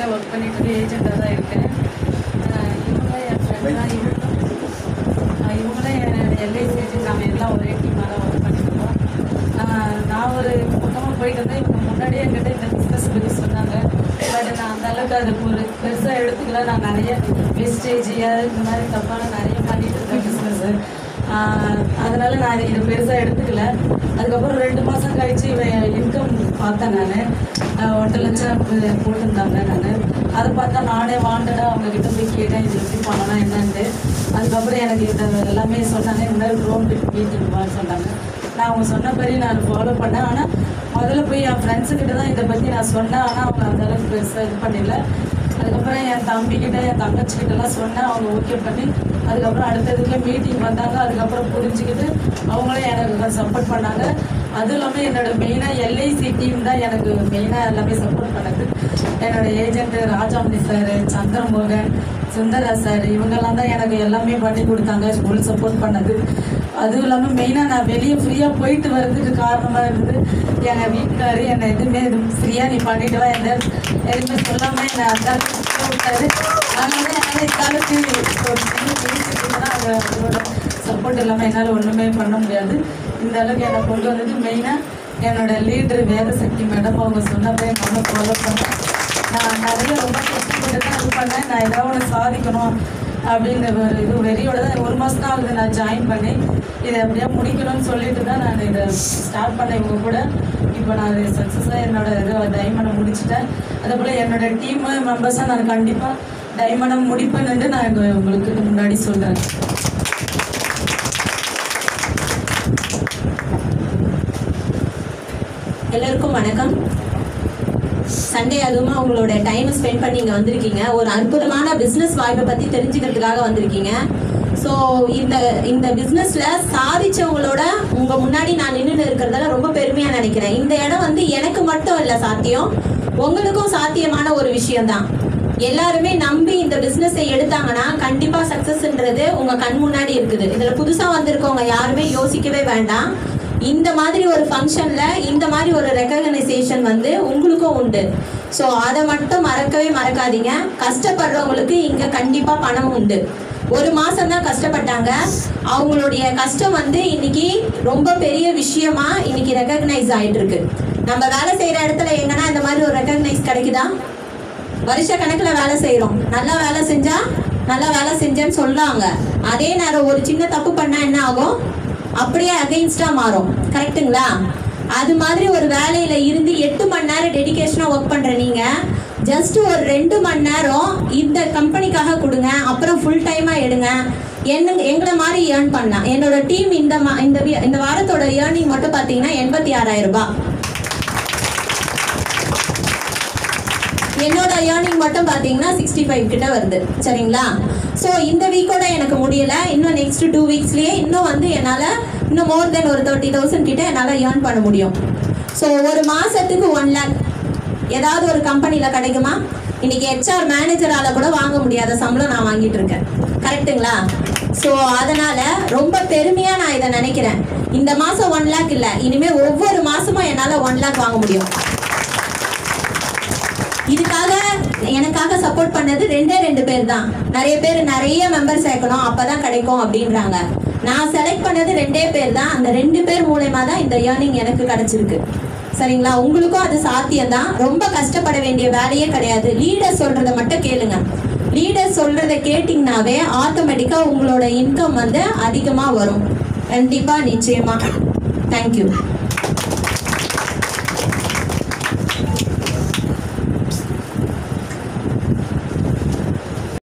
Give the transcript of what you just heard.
கம்பெனியில் ஒர்க் பண்ணிட்டு ஏஜெண்டாக தான் இருக்கேன் அஹ் இவங்க என் ஃப்ரெண்ட் தான் இவங்க அஹ் இவங்களும் என் எல்ஐசி ஏஜென்ட் நாங்கள் எல்லாம் ஒரே டீமாக தான் ஒர்க் பண்ணிருக்கோம் அஹ் நான் ஒரு பக்கமாக போயிட்டு இருந்தேன் இவங்க முன்னாடியே என்கிட்ட இந்த பிஸ்னஸ் பற்றி சொன்னாங்க பட் நான் அந்த அளவுக்கு அதுக்கு ஒரு பெருசாக எடுத்துக்கல நான் நிறைய வேஸ்டேஜ் இந்த மாதிரி தப்பான நிறைய பண்ணிட்டு இருக்கேன் பிஸ்னஸ் அதனால நான் இதை பெருசாக எடுத்துக்கல அதுக்கப்புறம் ரெண்டு மாதம் கழிச்சு இவன் இன்கம் பார்த்தேன் நான் ஒன்றரை லட்சம் பு- போட்டிருந்தாங்க நான் அதை பார்த்தா நானே வாண்டடாக அவங்க கிட்ட போய் கேட்டேன் இது எப்படி பண்ணலாம் என்னன்ட்டு அதுக்கப்புறம் எனக்கு இந்த எல்லாமே சொன்னாங்க இந்த மாதிரி ட்ரோன் மீட்டிங் சொன்னாங்க நான் அவங்க சொன்னபடி நான் ஃபாலோ பண்ணேன் ஆனால் முதல்ல போய் என் ஃப்ரெண்ட்ஸுக்கிட்ட தான் இதை பற்றி நான் சொன்னேன் ஆனால் அவங்க அந்த அளவுக்கு பெருசாக இது பண்ணல அதுக்கப்புறம் என் தம்பிக்கிட்ட என் தங்கச்சிக்கிட்டலாம் சொன்னேன் அவங்க ஓகே பண்ணி அதுக்கப்புறம் அடுத்ததுக்கு மீட்டிங் வந்தாங்க அதுக்கப்புறம் புரிஞ்சுக்கிட்டு அவங்களும் எனக்கு சப்போர்ட் பண்ணாங்க அதுவும் இல்லாமல் என்னோட மெயினாக எல்ஐசி டீம் தான் எனக்கு மெயினாக எல்லாமே சப்போர்ட் பண்ணது என்னோட agent Rajamani sir Chandramohan Sundara sir இவங்கெல்லாம் தான் எனக்கு எல்லாமே பண்ணி கொடுத்தாங்க ஃபுல் சப்போர்ட் பண்ணது அதுவும் இல்லாமல் மெயினாக நான் வெளியே ஃப்ரீயாக போயிட்டு வர்றதுக்கு காரணமாக இருந்தது எங்கள் வீட்டுக்காரு என்னை எதுவுமே ஃப்ரீயாக நீ பண்ணிட்டு வா எந்த எதுவுமே சொல்லாமல் என்னை அந்த அளவுக்கு விட்டாரு அதனால என்னால் இந்த அளவுக்கு ஒரு சின்ன பேசிட்டுனா அவரோட சப்போர்ட் இல்லாமல் என்னால் ஒன்றுமே பண்ண முடியாது இந்த அளவுக்கு என்னை கொண்டு வந்தது மெயினாக என்னோட லீடர் வேதசக்தி மேடம் அவங்க சொன்னப்போ எங்கள் ஃபாலோ பண்ணேன் நான் நிறைய ரொம்ப கஷ்டப்பட்டு தான் இது பண்ணேன் நான் ஏதாவது ஒன்று சாதிக்கணும் அப்படின்ற ஒரு இது வெறியோட தான் ஒரு மாதம் தான் ஆகுது நான் ஜாயின் பண்ணி இதை எப்படியா முடிக்கணும்னு சொல்லிட்டு தான் நான் இதை ஸ்டார்ட் பண்ணேன் இவங்க கூட இப்போ நான் இது சக்ஸஸாக என்னோட இது டைமண்டை முடிச்சிட்டேன் அதே போல் என்னோட டீம் மெம்பர்ஸாக நான் கண்டிப்பாக டைமண்டை முடிப்பேன்னு நான் இங்க உங்களுக்கு முன்னாடி சொல்கிறேன் எல்லாருக்கும் வணக்கம் சண்டே அதுவுமா உங்களோட டைம் ஸ்பெண்ட் பண்ணி இங்கே வந்திருக்கீங்க ஒரு அற்புதமான பிஸ்னஸ் வாய்ப்பை பற்றி தெரிஞ்சுக்கிறதுக்காக வந்திருக்கீங்க ஸோ இந்த இந்த பிஸ்னஸில் சாதிச்சவங்களோட உங்கள் முன்னாடி நான் நின்று இருக்கிறதால ரொம்ப பெருமையாக நினைக்கிறேன் இந்த இடம் வந்து எனக்கு மட்டும் இல்லை சாத்தியம் உங்களுக்கும் சாத்தியமான ஒரு விஷயம்தான் எல்லாருமே நம்பி இந்த பிசினஸை எடுத்தாங்கன்னா கண்டிப்பா சக்சஸ்ன்றது உங்க கண் முன்னாடி இருக்குது இதுல புதுசா வந்திருக்கவங்க யாருமே யோசிக்கவே வேண்டாம் இந்த மாதிரி ஒரு ஃபங்க்ஷன்ல இந்த மாதிரி ஒரு ரெக்கக்னைசேஷன் வந்து உங்களுக்கும் உண்டு ஸோ அதை மட்டும் மறக்கவே மறக்காதீங்க கஷ்டப்படுறவங்களுக்கு இங்க கண்டிப்பா பணம் உண்டு ஒரு மாசம் தான் கஷ்டப்பட்டாங்க அவங்களுடைய கஷ்டம் வந்து இன்னைக்கு ரொம்ப பெரிய விஷயமா இன்னைக்கு ரெக்கக்னைஸ் ஆயிட்டு இருக்கு நம்ம வேலை செய்யற இடத்துல எங்கன்னா இந்த மாதிரி ஒரு ரெக்கக்னைஸ் கிடைக்குதா வருஷ கணக்கில் வேலை செய்கிறோம் நல்லா வேலை செஞ்சா நல்லா வேலை செஞ்சேன்னு சொல்றாங்க அதே நேரம் ஒரு சின்ன தப்பு பண்ணா என்ன ஆகும் அப்படியே அகைன்ஸ்டா மாறும் கரெக்ட்டுங்களா அது மாதிரி ஒரு வேலையில இருந்து எட்டு மணி நேரம் டெடிகேஷனா ஒர்க் பண்ற நீங்க ஜஸ்ட் ஒரு ரெண்டு மணி நேரம் இந்த கம்பெனிக்காக கொடுங்க அப்புறம் ஃபுல் டைமா எடுங்க என்ன எங்களை மாதிரி ஏர்ன் பண்ணலாம் என்னோட டீம் இந்த மா- இந்த வி- இந்த வாரத்தோட ஏர்னிங் மட்டும் பார்த்தீங்கன்னா எண்பத்தி ஆறாயிரம் ரூபாய் என்னோட ஏர்னிங் மட்டும் பார்த்தீங்கன்னா சிக்ஸ்டி ஃபைவ் கிட்ட வருது சரிங்களா ஸோ இந்த வீக்கோட எனக்கு முடியல இன்னும் நெக்ஸ்ட் டூ வீக்ஸ்லேயே இன்னும் வந்து என்னால் இன்னும் மோர் தென் ஒரு தேர்ட்டி தௌசண்ட் கிட்ட என்னால் ஏர்ன் பண்ண முடியும் ஸோ ஒரு மாதத்துக்கு ஒன் லேக் ஏதாவது ஒரு கம்பெனியில் கிடைக்குமா இன்னைக்கு ஹெச்ஆர் மேனேஜரால கூட வாங்க முடியாத சம்பளம் நான் வாங்கிட்டு இருக்கேன் கரெக்ட்டுங்களா ஸோ அதனால ரொம்ப பெருமையாக நான் இதை நினைக்கிறேன் இந்த மாதம் ஒன் லேக் இல்லை இனிமே ஒவ்வொரு மாசமும் என்னால் ஒன் லேக் வாங்க முடியும் இதுக்காக எனக்காக சப்போர்ட் பண்ணது ரெண்டே ரெண்டு பேர் தான் நிறைய பேர் நிறைய மெம்பர் சேர்க்கணும் அப்பதான் கிடைக்கும் அப்படின்றாங்க நான் செலக்ட் பண்ணது ரெண்டே பேர் தான் அந்த ரெண்டு பேர் மூலயமா தான் இந்த ஏர்னிங் எனக்கு கிடைச்சிருக்கு சரிங்களா உங்களுக்கும் அது சாத்தியம் தான் ரொம்ப கஷ்டப்பட வேண்டிய வேலையே கிடையாது லீடர் சொல்றத மட்டும் கேளுங்க லீடர் சொல்றத கேட்டிங்கனாவே ஆட்டோமேட்டிக்கா உங்களோட இன்கம் வந்து அதிகமா வரும் கண்டிப்பா நிச்சயமா தேங்க்யூ